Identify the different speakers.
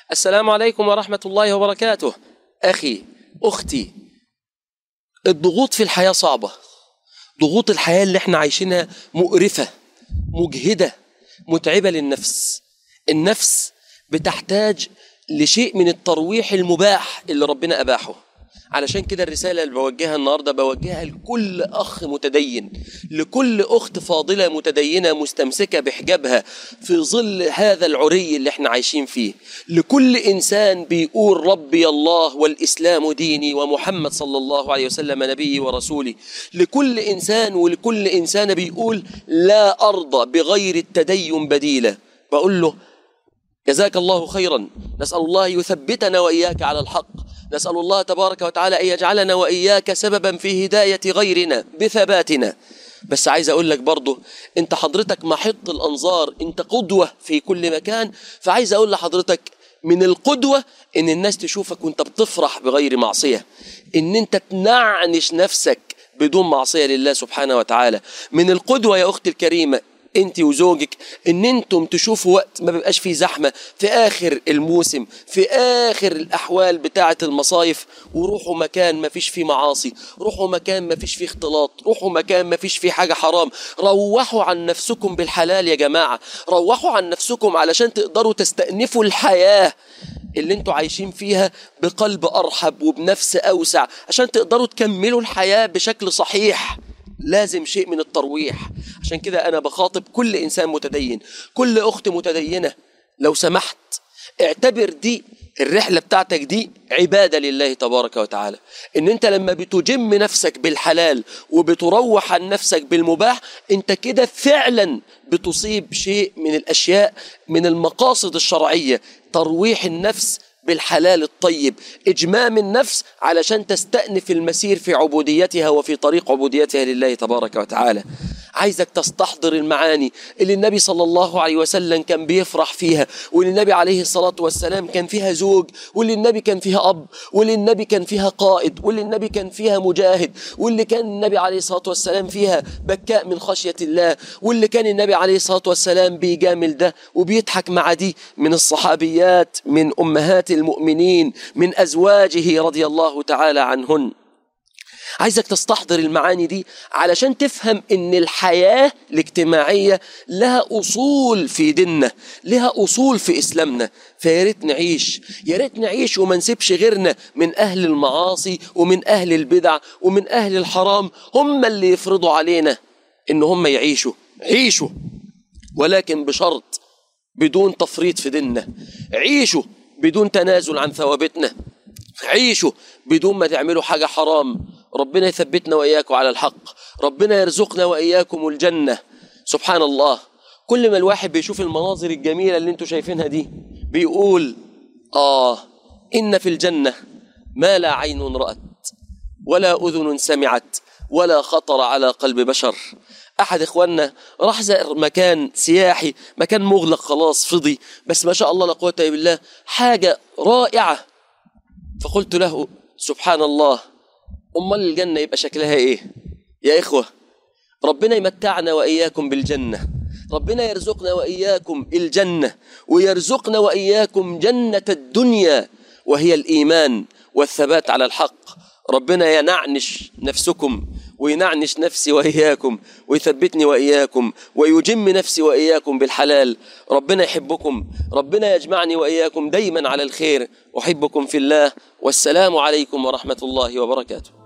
Speaker 1: السلام عليكم ورحمة الله وبركاته أخي أختي الضغوط في الحياة صعبة ضغوط الحياة اللي احنا عايشينها مقرفة مجهدة متعبة للنفس النفس بتحتاج لشيء من الترويح المباح اللي ربنا أباحه علشان كده الرسالة اللي بوجهها النهاردة بوجهها لكل أخ متدين لكل أخت فاضلة متدينة مستمسكة بحجابها في ظل هذا العري اللي احنا عايشين فيه لكل إنسان بيقول ربي الله والإسلام ديني ومحمد صلى الله عليه وسلم نبيي ورسولي لكل إنسان ولكل إنسانة بيقول لا أرضى بغير التدين بديلا بقول له جزاك الله خيرا نسأل الله يثبتنا وإياك على الحق نسأل الله تبارك وتعالى أن يجعلنا وإياك سببا في هداية غيرنا بثباتنا بس عايز أقول لك برضه أنت حضرتك محط الأنظار أنت قدوة في كل مكان فعايز أقول لحضرتك من القدوة إن الناس تشوفك وأنت بتفرح بغير معصية إن أنت تنعنش نفسك بدون معصية لله سبحانه وتعالى من القدوة يا أختي الكريمة انت وزوجك ان انتم تشوفوا وقت ما بيبقاش فيه زحمه في اخر الموسم في اخر الاحوال بتاعه المصايف وروحوا مكان ما فيش فيه معاصي روحوا مكان ما فيش فيه اختلاط روحوا مكان ما فيش فيه حاجه حرام روحوا عن نفسكم بالحلال يا جماعه روحوا عن نفسكم علشان تقدروا تستأنفوا الحياه اللي انتوا عايشين فيها بقلب ارحب وبنفس اوسع عشان تقدروا تكملوا الحياه بشكل صحيح لازم شيء من الترويح عشان كده انا بخاطب كل انسان متدين كل اخت متدينه لو سمحت اعتبر دي الرحلة بتاعتك دي عبادة لله تبارك وتعالى ان انت لما بتجم نفسك بالحلال وبتروح عن نفسك بالمباح انت كده فعلا بتصيب شيء من الاشياء من المقاصد الشرعية ترويح النفس بالحلال الطيب إجمام النفس علشان تستأنف المسير في عبوديتها وفي طريق عبوديتها لله تبارك وتعالى عايزك تستحضر المعاني اللي النبي صلى الله عليه وسلم كان بيفرح فيها واللي النبي عليه الصلاة والسلام كان فيها زوج واللي النبي كان فيها أب واللي النبي كان فيها قائد واللي النبي كان فيها مجاهد واللي كان النبي عليه الصلاة والسلام فيها بكاء من خشية الله واللي كان النبي عليه الصلاة والسلام بيجامل ده وبيضحك مع دي من الصحابيات من أمهات المؤمنين من أزواجه رضي الله تعالى عنهن عايزك تستحضر المعاني دي علشان تفهم ان الحياة الاجتماعية لها اصول في ديننا لها اصول في اسلامنا فيا ريت نعيش يا ريت نعيش وما نسيبش غيرنا من اهل المعاصي ومن اهل البدع ومن اهل الحرام هم اللي يفرضوا علينا ان هم يعيشوا عيشوا ولكن بشرط بدون تفريط في ديننا عيشوا بدون تنازل عن ثوابتنا عيشوا بدون ما تعملوا حاجة حرام ربنا يثبتنا وإياكم على الحق ربنا يرزقنا وإياكم الجنة سبحان الله كل ما الواحد بيشوف المناظر الجميلة اللي انتوا شايفينها دي بيقول آه إن في الجنة ما لا عين رأت ولا أذن سمعت ولا خطر على قلب بشر أحد إخواننا راح زائر مكان سياحي مكان مغلق خلاص فضي بس ما شاء الله لا قوة إلا بالله حاجة رائعة فقلت له سبحان الله أمال الجنة يبقى شكلها إيه يا إخوة ربنا يمتعنا وإياكم بالجنة ربنا يرزقنا وإياكم الجنة ويرزقنا وإياكم جنة الدنيا وهي الإيمان والثبات على الحق ربنا ينعنش نفسكم وينعنش نفسي وإياكم ويثبتني وإياكم ويجم نفسي وإياكم بالحلال ربنا يحبكم ربنا يجمعني وإياكم دايما على الخير أحبكم في الله والسلام عليكم ورحمة الله وبركاته